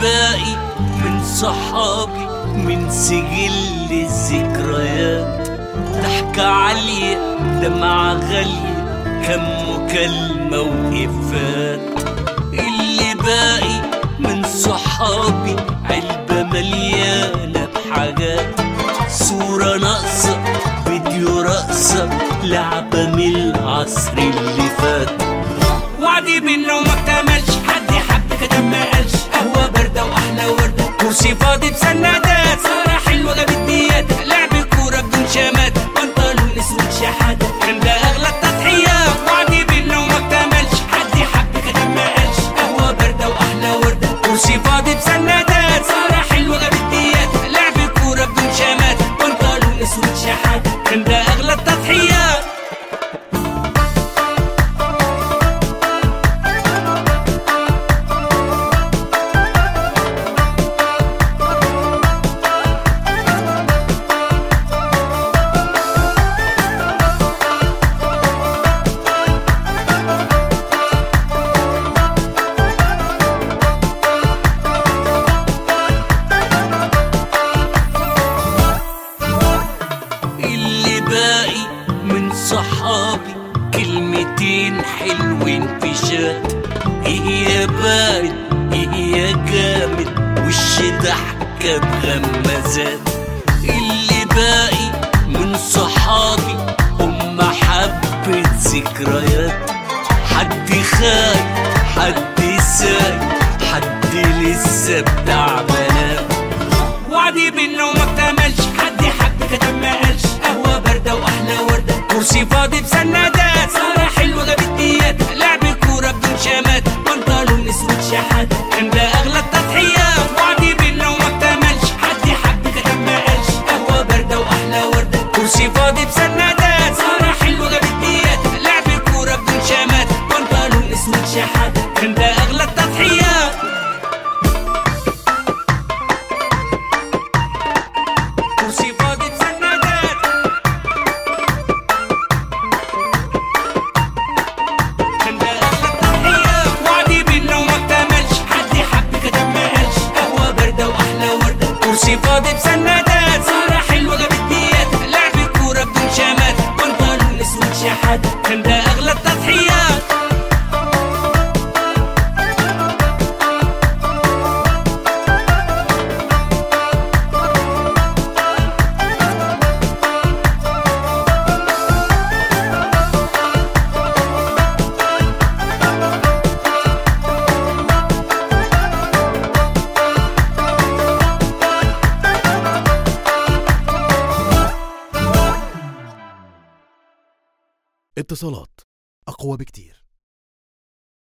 باقي من صحابي من سجل الذكريات ضحكة عالية دمعة غالية كم مكالمة وإفات اللي باقي من صحابي علبة مليانة بحاجات صورة ناقصة فيديو رقصة لعبة من العصر اللي فات وعدي منه وما اكتملش حد حب كتب ما قالش قهوة باردة وأحلى وردة كرسي فاضي بسندات سهرة حلوة جابت ديات لعب كورة بدون شمات بنطلون اسود شحاتة كان ده أغلى التضحيات وعدي منه وما اكتملش حد حب كتب ما قالش قهوة باردة وأحلى وردة كرسي فاضي بسندات سهرة حلوة جابت ديات لعب كورة بدون شمات بنطلون اسود شحاتة كان ده أغلى التضحيات اللي باقي من صحابي كلمتين حلوين في شات ايه يا بارد ايه يا جامد وش ضحكة بغمازات اللي باقي من صحابي هم حبة ذكريات حد خايف حد سايق حد لسه بتاع بنات وعدي منه وما اكتملش حد حب كتب ما قالش قهوة باردة وأحلى وردة كرسي فاضي بسندات سهرة حلوة جابت ديات لعب كورة بدون شمات بنطلون اسود شحاتة كان ده أغلى التضحيات وعدي منه وما اكتملش حد حب كتب ما قالش قهوة باردة وأحلى وردة كرسي فاضي بسندات سهرة حلوة جابت ديات لعب كورة بدون شمات بنطلون اسود شحاتة كان ده أغلى التضحيات كرسي فاضي بسندات كان ده أغلى التضحيات وعدي منه وما اكتملش حد حب كتب ما قالش قهوة باردة وأحلى وردة كرسي فاضي بسندات سهرة حلوة جابت ديات لعب كورة بدون شمات بنطلون اسود شحاتة كان ده أغلى التضحيات اتصالات أقوى بكتير